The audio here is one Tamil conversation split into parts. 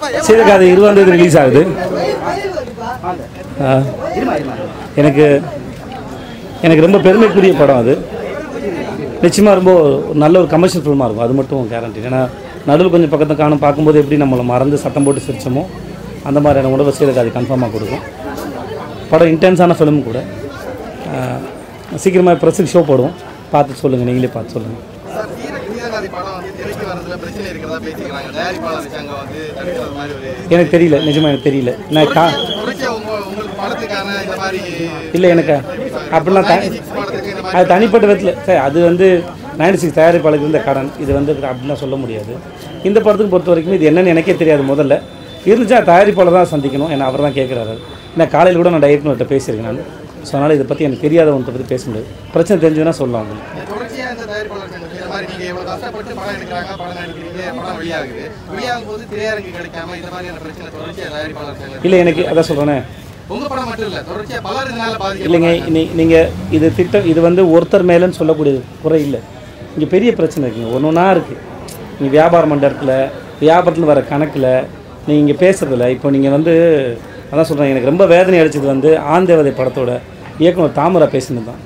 சீதக்காதை இருபதாம் தேதி ரிலீஸ் ஆகுது ஆ, எனக்கு எனக்கு ரொம்ப பெருமைக்குரிய படம் அது நிச்சயமாக ரொம்ப ஒரு நல்ல ஒரு கமர்ஷியல் ஃபில்மாக இருக்கும் அது மட்டும் கேரண்டி ஏன்னா நடுவில் கொஞ்சம் பக்கத்தை காணும் பார்க்கும்போது எப்படி நம்மளை மறந்து சத்தம் போட்டு சிரிச்சோமோ அந்த மாதிரியான உணர்வை சீதக்காதி கன்ஃபார்மாக கொடுக்கும் படம் இன்டென்ஸான ஃபிலிம் கூட சீக்கிரமாக ப்ரெஸ்ஸுக்கு ஷோ போடுவோம் பார்த்து சொல்லுங்கள் நீங்களே பார்த்து சொல்லுங்கள் சார் வீர வீரகாதி படம் வந்து திரைக்கு வரதுல பிரச்சனை இருக்கிறதா பேசிக்கிறாங்க தயாரிப்பாளர் சங்கம் வந்து தடுக்கிறது மாதிரி ஒரு எனக்கு தெரியல நிஜமாக எனக்கு தெரியல நான் கா தொடர்ச்சியா உங்க உங்களுக்கு படத்துக்கான இந்த மாதிரி இல்லை எனக்கு அப்படிலாம் த சிக்ஸ் படத்துக்கு இந்த மாதிரி அது தனிப்பட்ட விதத்தில் சரி அது வந்து நைன்டி சிக்ஸ் தயாரிப்பாளருக்கு இருந்த கடன் இது வந்து அப்படிலாம் சொல்ல முடியாது இந்த படத்துக்கு பொறுத்த வரைக்கும் இது என்னன்னு எனக்கே தெரியாது முதல்ல இருந்துச்சா தயாரிப்பாளர் தான் சந்திக்கணும் ஏன்னா அவர் தான் கேட்குறாரு நான் காலையில் கூட நான் டைரக்டர்கிட்ட பேசியிருக்கேன் நான் ஸோ அதனால் இதை பற்றி எனக்கு தெரியாதவன்ட்ட பற்றி பேச முடியாது பிரச்சனை தெரிஞ்சதுன்னா சொல்லலாம் உங்களுக்கு தொடர்ச்சியா இந்த தயாரிப்பாளர் சங்கம் இந்த மாதிரி நீங்க எவ்வளவு கஷ்டப்பட்டு படம் எடுக்கிறாங்க படம் நடிக்கிறீங்க படம் வெளியாகுது வெளியாகும் போது திரையரங்கு கிடைக்காம இந்த மாதிரியான பிரச்சனை தொடர்ச்சியா தயாரிப்பாளர் சங்கம் இல்லை எனக்கு அதான் சொல்கிறேனே உங்க படம் மட்டும் இல்ல தொடர்ச்சியா பலர் இதனால இல்லைங்க பாதிக்க நீ நீங்கள் இது திட்டம் இது வந்து ஒருத்தர் மேலேன்னு சொல்லக்கூடியது குறை இல்லை இங்கே பெரிய பிரச்சனை இருக்குங்க ஒன்று ஒன்றா இருக்குது நீங்கள் வியாபார மண்டலத்தில் வியாபாரத்தில் வர கணக்கில் நீங்கள் இங்கே பேசுறதில்ல இப்போ நீங்கள் வந்து அதான் சொல்கிறேன் எனக்கு ரொம்ப வேதனை அடிச்சது வந்து ஆந்தேவதை படத்தோட இயக்குனர் தாமரா பேசினது தான்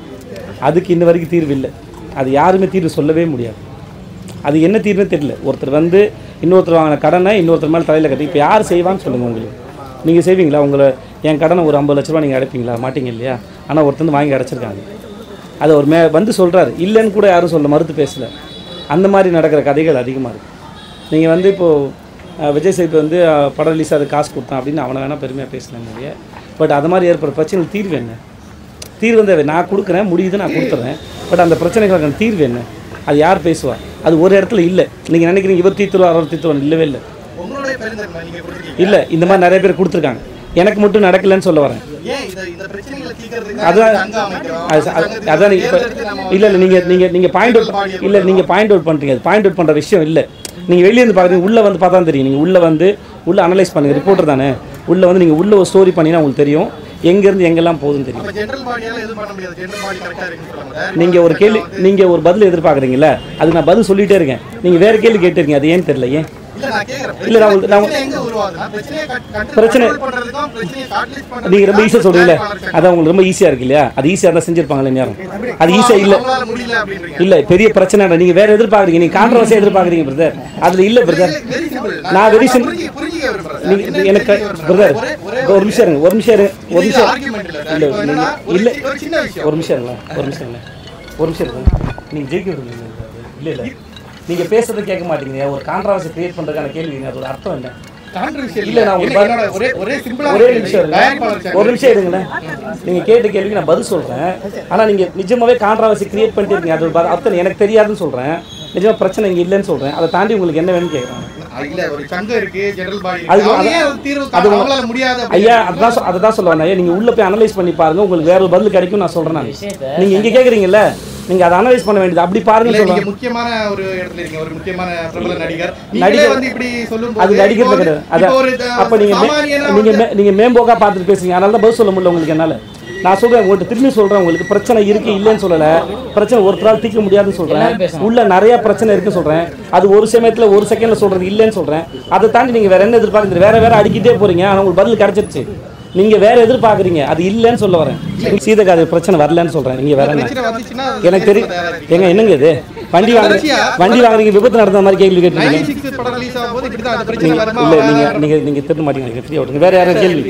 அதுக்கு இன்ன வரைக்கும் தீர்வு இல்லை அது யாருமே தீர்வு சொல்லவே முடியாது அது என்ன தீர்வுன்னு தெரியல ஒருத்தர் வந்து இன்னொருத்தர் வாங்கின கடனை இன்னொருத்தர் மேலே தலையில் கட்டி இப்போ யார் செய்வான்னு சொல்லுங்கள் உங்களுக்கு நீங்கள் செய்வீங்களா உங்களை என் கடனை ஒரு ஐம்பது லட்ச ரூபா நீங்கள் அடைப்பீங்களா மாட்டீங்க இல்லையா ஆனால் ஒருத்தர் வந்து வாங்கி அடைச்சிருக்காங்க அதை ஒரு மே வந்து சொல்கிறாரு இல்லைன்னு கூட யாரும் சொல்ல மறுத்து பேசல அந்த மாதிரி நடக்கிற கதைகள் அதிகமாக இருக்குது நீங்கள் வந்து இப்போது விஜய் சேது வந்து அஹ், படம் ரிலீஸ் அது காசு கொடுத்தான் அப்படின்னு அவனை வேணால் பெருமையாக பேசலாம் முடிய பட் அது மாதிரி ஏற்படுற பிரச்சனைகள் தீர்வு என்ன தீர்வு வந்து நான் கொடுக்குறேன் முடியுது நான் கொடுத்துட்றேன் பட் அந்த பிரச்சனைகளுக்கான தீர்வு என்ன அது யார் பேசுவா அது ஒரு இடத்துல இல்லை நீங்கள் நினைக்கிறீங்க இவர் தீர்த்துருவார் அவர் தீர்த்துருவார் இல்லவே இல்லை உங்களுடைய பெருந்தன்மை நீங்க கொடுத்துருக்கீங்க இல்லை இந்த மாதிரி நிறைய பேர் கொடுத்துருக்காங்க எனக்கு மட்டும் நடக்கலைன்னு சொல்ல வரேன் ஏன் இந்த இந்த பிரச்சனைகளை தீர்க்கறதுக்கு அதான் சங்கம் அமைக்கிறோம் அது- அது- அதான் இப்போ இல்லை இல்லை நீங்கள் நீங்கள் நீங்கள் பாயிண்ட் அவுட் இல்லை நீங்கள் பாயிண்ட் அவுட் பண்ணுறீங்க அது பாயிண்ட் அவுட் பண்ணுற விஷயம் இல்லை நீங்கள் வெளியே இருந்து பார்க்குறீங்க உள்ளே வந்து பார்த்தா தான் தெரியும் நீங்கள் உள்ளே வந்து உள்ளே அனலைஸ் பண்ணுங்க ரிப்போர்ட்டர் தானே உள்ளே வந்து நீங்கள் உள்ளே ஒரு ஸ்டோரி பண்ணினா உங்களுக்கு தெரியும் எங்கேருந்து எங்கெல்லாம் போகுதுன்னு தெரியும் நம்ம ஜெனரல் பாடியால எதுவும் பண்ண முடியாது ஜெனரல் பாடி கரெக்டா இருக்குன்னு சொல்லுவாங்க நீங்கள் ஒரு கேள்வி நீங்கள் ஒரு பதில் எதிர்பார்க்குறீங்களா அதுக்கு நான் பதில் சொல்லிட்டே இருக்கேன் நீங்கள் வேறு கேள்வி கேட்டிருக்கீங்க அது ஏன் தெரியல ஏன் இல்ல நான் கேக்குறேன் இல்ல, நான் உங்களுக்கு- நான் பிரச்சனை எங்க உருவாகுதுன்னா பிரச்சனையை கட்- பிரச்சனை- control பண்றதுக்கும் பிரச்சனையை shortlist பண்றதுக்கும் நீங்கள் ரொம்ப ஈஸியாக சொல்றீங்களே தயாரிப்பாளர் சங்கம். அதான் உங்களுக்கு ரொம்ப ஈஸியாக இருக்கு இல்லையா அது ஈஸியாக தான் செஞ்சிருப்பாங்களே நேரம் அது ஈஸியாக இல்லை அவங்களால முடியல அப்படின்றீங்க இல்லை பெரிய பிரச்சனை இல்லை நீங்கள் வேறு எதிர்பார்க்குறீங்க நீங்கள் கான்ட்ரவர்சியாக எதிர்பார்க்குறீங்க பிரதர் அதில் இல்லை பிரதர் வெரி சிம்பிள் நான் very simple- புரிஞ்சுக்க புரிஞ்சுக்க விரும்புறேன் சார். நீங்க என்ன எனக்கு புரிஞ்சுக்க விரும்புறேன். பிரதர் ஒரே- ஒரே ஒரு நிமிஷம் இருங்க ஒரு நிமிஷம் இருங்க ஒரு இது நிமிஷம் argument இல்ல சார். இல்லை இப்போ என்னன்னா, ஒரு இல்லை சி- ஒரு சின்ன விஷயம் ஒரு நிமிஷம் இருங்களா ஒரு நிமிஷம் இருங்களேன் ஒரு நிமிஷம் இருங்க நீங்கள் ஜெயிக்க விடுங்க இல்லை இல்லை நீங்கள் பேசுறதை கேட்க மாட்டீங்க ஒரு கான்ட்ரவர்சி கிரியேட் பண்ணுறதுக்கான கேள்வி அதோட அர்த்தம் என்ன Controversial இல்லை நான் இல்ல, ஒரு என்னோட ஒரே ஒரே சிம்பிளா ஒரே நிமிஷம் இருங்க தயாரிப்பாளர் சங்கம். ஒரு நிமிஷம் இருங்களேன் நீங்கள் கேட்ட கேள்விக்கு நான் பதில் சொல்கிறேன் ஆனால் நீங்கள் நிஜமாவே கான்ட்ரவர்சி கிரியேட் பண்ணிட்டு இருக்கீங்க அதோட ப- அர்த்தம் எனக்கு தெரியாதுன்னு சொல்கிறேன் நிஜமா பிரச்சனை இங்கே இல்லைன்னு சொல்கிறேன் அதை தாண்டி உங்களுக்கு என்ன வேணும்னு கேட்குறேன் இல்ல ஒரு சங்கம் இருக்கு ஜெனரல் பாடி அது- இருக்கு அவங்க அது- ஏன் ஒரு தீர்வு அது காண- அவங்களால முடியாது ஐயா அதுதான் சொ- அதை தான் சொல்ல வந்தேன் ஐயா நீங்கள் உள்ளே போய் அனலைஸ் பண்ணி பாருங்க உங்களுக்கு வேற ஒரு பதில் கிடைக்கும் நான் சொல்கிறேன் நான் நீங்கள் இங்கே கேட்குறீங்கல்ல நீங்கள் அதை அனலைஸ் பண்ண வேண்டியது அப்படி இல்ல பாருங்கன்னு நீங்க சொல்லுவேன் முக்கியமான ஒரு இடத்துல இருக்கீங்க ஒரு முக்கியமான பிரபல நடிகர் நடிகர் நடிகர் வந்து இப்படி சொல்லும் அது நடிக்கிறது கிடையாது அது ஒரு அப்போ நீங்கள் சாமானியனா நீங்கள் வந்து- நீங்கள் மேம்போக்கா பார்த்துட்டு பேசுறீங்க அதனால தான் பதில் சொல்ல முடியல உங்களுக்கு என்னால் நான் சொல்கிறேன் உங்கள்கிட்ட திரும்பி சொல்கிறேன் உங்களுக்கு பிரச்சனை இருக்கு இல்லைன்னு சொல்லலை பிரச்சனை ஒருத்தரால் தீர்க்க முடியாதுன்னு சொல்கிறேன் உள்ள நிறைய பிரச்சனை இருக்குன்னு சொல்கிறேன் அது ஒரு சமயத்தில் ஒரு செகண்டில் சொல்கிறது இல்லைன்னு சொல்கிறேன் அதை தாண்டி நீங்கள் வேற என்ன எதிர்பார்க்குறது வேற வேற அடிக்கிட்டே போறீங்க ஆனால் உங்களுக்கு பதில் கிடைச்சிருச்சு நீங்கள் வேற எதிர்பார்க்குறீங்க அது இல்லைன்னு சொல்ல வரேன் சீதக்காது பிரச்சனை வரலன்னு சொல்கிறேன் நீங்கள் வேற என்ன பிரச்சனை வந்துச்சுன்னா அது எனக்கு தெரியும் ஏங்க என்னங்க இது வண்டி வாங்குறீங்க வண்டி வாங்குறீங்க விபத்து நடந்த மாதிரி கேள்வி கேட்டுருக்கீங்க 96 படம் ரிலீஸ் ஆகும்போது இப்படிதான் அந்த பிரச்சனை நீங்க வருமா இல்ல நீங்க நீங்க நீங்க திரும்ப மாட்டீங்க எனக்கு ஃப்ரீயா விடுங்க வேற யாரும் கேள்வி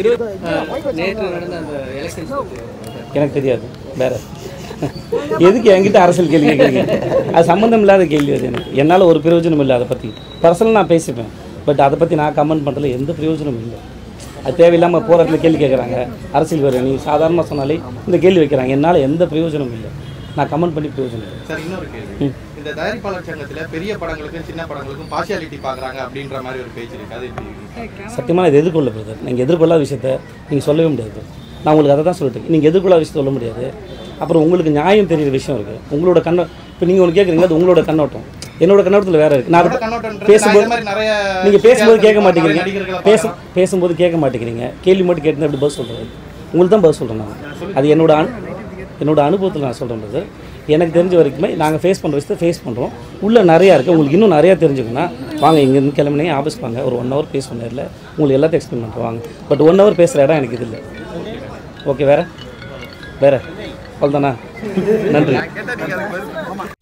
நேற்று நடந்த அந்த எலெக்ஷன்ஸ் எனக்கு தெரியாது வேற எதுக்கு என்கிட்ட அரசியல் கேள்வி கேட்குறீங்க அது சம்மந்தம் இல்லாத கேள்வி அது எனக்கு என்னால் ஒரு பிரயோஜனம் இல்லை அதை பற்றி பர்சனல் நான் பேசிப்பேன் பட் அதை பற்றி நான் கமெண்ட் பண்ணுறதுல எந்த பிரயோஜனமும் இல்லை அது தேவையில்லாமல் போகிற இடத்துல கேள்வி கேட்குறாங்க அரசியல் வேறு நீ சாதாரணமாக சொன்னாலே இந்த கேள்வி வைக்கிறாங்க என்னால் எந்த பிரயோஜனமும் இல்லை நான் கமெண்ட் பண்ணி பிரயோஜனம் இல்லை சார் இன்னொரு கேள்வி இந்த தயாரிப்பாளர் சங்கத்துல பெரிய படங்களுக்கும் சின்ன படங்களுக்கும் பார்சியாலிட்டி பாக்குறாங்க அப்படின்ற மாதிரி ஒரு பேச்சு இருக்கு அது எப்படி இருக்கு? சத்தியமாக நான் இதை எதிர்கொள்ள பிரதர் நீங்கள் எதிர்கொள்ளாத விஷயத்த நீங்கள் சொல்லவே முடியாது நான் உங்களுக்கு அதை தான் சொல்லிட்டு நீங்கள் எதிர்கொள்ளாத விஷயத்த சொல்ல முடியாது அப்புறம் உங்களுக்கு நியாயம் தெரியுற விஷயம் இருக்குது உங்களோட கண்ண இப்போ நீங்கள் ஒன்று கேட்குறீங்க அது உங்களோட கண்ணோட்டம் என்னோட கண்ணோட்டத்தில் வேற இருக்குது நான் என்னோட அதை கண்ணோட்டம்ன்றது நான் பேசும்போது இந்த மாதிரி நிறைய நீங்கள் பேசும்போது கேட்க நிறைய மாட்டேங்கிறீங்க நடிகர்களை பேச பேசும்போது கேட்க மாட்டேங்கிறீங்க கேள்வி மட்டும் கேட்டு எப்படி பதில் சொல்கிறது உங்களுக்கு தான் பதில் சொல்கிறேன் நான் அது என்னோட அனு என்னோட அனுபவத்தில் நான் சொல்கிறேன் brother. எனக்கு தெரிஞ்ச வரைக்குமே நாங்கள் ஃபேஸ் பண்ணுற விஷயத்தை ஃபேஸ் பண்ணுறோம் உள்ளே நிறையா இருக்குது உங்களுக்கு இன்னும் நிறையா தெரிஞ்சுக்கணும்னா வாங்க இங்கேருந்து கிளம்புனீங்க ஆஃபீஸ் வாங்க ஒரு ஒன் ஹவர் பேசுவோம் நேரில் உங்களுக்கு எல்லாத்தையும் எக்ஸ்பிளைன் பண்ணுறேன் வாங்க பட் ஒன் ஹவர் பேசுகிற இடம் எனக்கு இது இல்லை ஓகே வேறு வேறு அவ்வளோதானா நன்றி